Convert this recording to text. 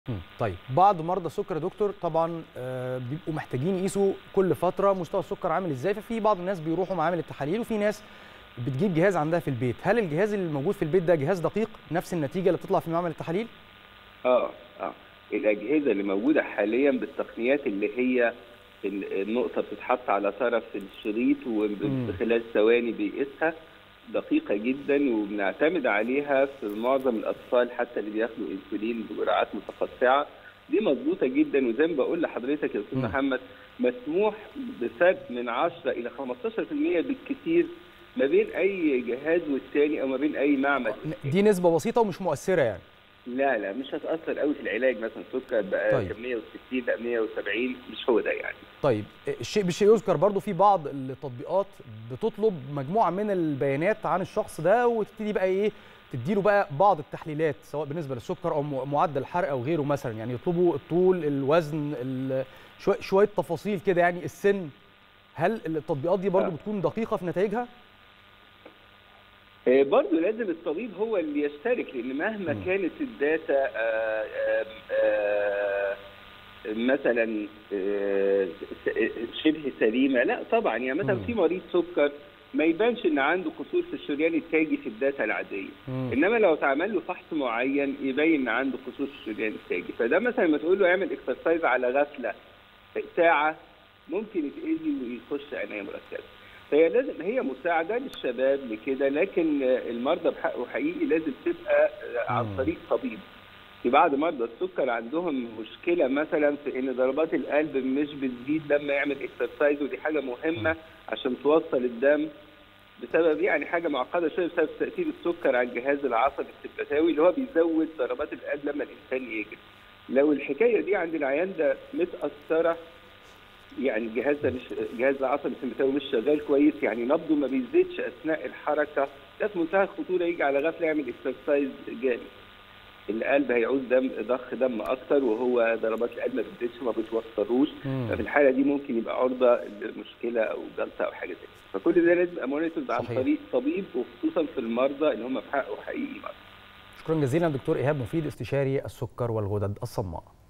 مم. طيب بعض مرضى السكر يا دكتور طبعا آه، بيبقوا محتاجين يقيسوا كل فتره مستوى السكر عامل ازاي ففي بعض الناس بيروحوا معامل التحاليل وفي ناس بتجيب جهاز عندها في البيت هل الجهاز اللي موجود في البيت ده جهاز دقيق نفس النتيجه اللي بتطلع في معمل التحاليل اه اه الاجهزه اللي موجوده حاليا بالتقنيات اللي هي ال- النقطه بتتحط على طرف الشريط مم. وخلال ثواني بيقيسها دقيقه جدا وبنعتمد عليها في معظم الاطفال حتى اللي بياخدوا انسولين بجرعات متقطعه دي مظبوطه جدا وزي ما بقول لحضرتك يا استاذ مم. محمد مسموح بفرق من 10 الى 15% بالكثير ما بين اي جهاز والتاني او ما بين اي معمل دي نسبه بسيطه ومش مؤثره يعني لا لا مش هتأثر قوي في العلاج مثلا سكر بقى طيب. طيب. 160 لا 170 مش هو ده يعني طيب الشيء بالشيء يذكر برضو في بعض التطبيقات بتطلب مجموعه من البيانات عن الشخص ده وتبتدي بقى ايه تديله بقى بعض التحليلات سواء بالنسبه للسكر او م- معدل الحرق او غيره مثلا يعني يطلبوا الطول الوزن ال- شويه شويه تفاصيل كده يعني السن هل التطبيقات دي برضو آه. بتكون دقيقه في نتائجها آه، برضه لازم الطبيب هو اللي يشترك لان مهما مم. كانت الداتا آه، آه، آه، مثلا آه، س- شبه سليمه لا طبعا يعني مثلا مم. في مريض سكر ما يبانش ان عنده قصور في الشريان التاجي في الداتا العاديه مم. انما لو اتعمل له فحص معين يبين ان عنده قصور في الشريان التاجي فده مثلا لما تقول له اعمل اكسرسايز على غفله ساعه ممكن يتاذي ويخش عنايه مركزه فهي لازم هي مساعده للشباب لكده لكن المرضى بحقه حقيقي لازم تبقى عن مم. طريق طبيب في بعض مرضى السكر عندهم مشكله مثلا في ان ضربات القلب مش بتزيد لما يعمل اكسرسايز ودي حاجه مهمه عشان توصل الدم بسبب يعني حاجه معقده شويه بسبب تاثير السكر على الجهاز العصبي السبتاوي اللي هو بيزود ضربات القلب لما الانسان يجري لو الحكايه دي عند العيان ده متاثره يعني الجهاز ده مش الجهاز العصبي السمبثاوي مش شغال كويس يعني نبضه ما بيزيدش اثناء الحركه ده في منتهى الخطوره يجي على غفله يعمل اكسرسايز جامد القلب هيعوز دم ضخ دم اكتر وهو ضربات القلب ما بتزيدش ما بتوصلوش مم. ففي الحاله دي ممكن يبقى عرضه لمشكله او جلطه او حاجه زي كده فكل ده لازم يبقى مونيتورد عن صحيح. طريق طبيب وخصوصا في المرضى اللي هم في حقه حقيقي مرضى شكرا جزيلا دكتور ايهاب مفيد استشاري السكر والغدد الصماء